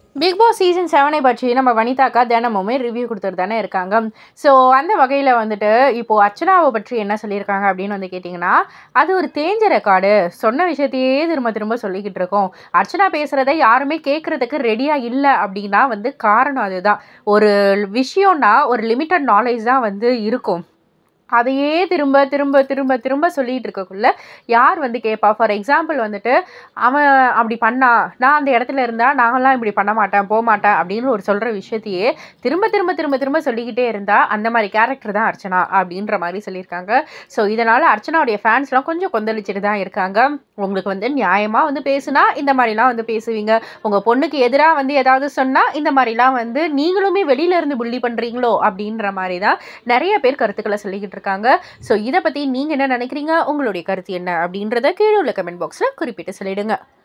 big Boss season செவனை பற்றி நம்ம வனிதாக்கா தினமுமே ரிவ்யூ கொடுத்துட்டு தானே இருக்காங்க ஸோ அந்த வகையில் வந்துட்டு இப்போது அர்ச்சனாவை பற்றி என்ன சொல்லியிருக்காங்க அப்படின்னு வந்து கேட்டிங்கன்னா அது ஒரு தேஞ்ச ரெக்கார்டு சொன்ன விஷயத்தையே திரும்ப திரும்ப சொல்லிக்கிட்டு இருக்கோம் அர்ச்சனா பேசுகிறத யாருமே கேட்குறதுக்கு ரெடியாக இல்லை அப்படின்னா வந்து காரணம் அதுதான் ஒரு விஷயம்னா ஒரு லிமிட்டட் நாலேஜ் தான் வந்து இருக்கும் அதையே திரும்ப திரும்ப திரும்ப திரும்ப சொல்லிட்டு இருக்கக்குள்ள யார் வந்து கேட்பா ஃபார் எக்ஸாம்பிள் வந்துட்டு அவன் அப்படி பண்ணா நான் அந்த இடத்துல இருந்தால் நாங்களாம் இப்படி பண்ண மாட்டேன் போக மாட்டேன் அப்படின்னு ஒரு சொல்கிற விஷயத்தையே திரும்ப திரும்ப திரும்ப திரும்ப சொல்லிக்கிட்டே இருந்தால் அந்த மாதிரி கேரக்டர் தான் அர்ச்சனா அப்படின்ற மாதிரி சொல்லியிருக்காங்க ஸோ இதனால் அர்ச்சனாவுடைய ஃபேன்ஸ்லாம் கொஞ்சம் கொந்தளிச்சுட்டு தான் இருக்காங்க உங்களுக்கு வந்து நியாயமாக வந்து பேசுனா இந்த மாதிரிலாம் வந்து பேசுவீங்க உங்கள் பொண்ணுக்கு எதிராக வந்து ஏதாவது சொன்னால் இந்த மாதிரிலாம் வந்து நீங்களுமே வெளியில இருந்து புள்ளி பண்ணுறீங்களோ அப்படின்ற மாதிரி தான் நிறைய பேர் கருத்துக்களை சொல்லிக்கிட்டு இருக்காங்க ஸோ இதை பற்றி நீங்கள் என்ன நினைக்கிறீங்க உங்களுடைய கருத்து என்ன அப்படின்றத கீழே உள்ள கமெண்ட் பாக்ஸில் குறிப்பிட்டு சொல்லிடுங்க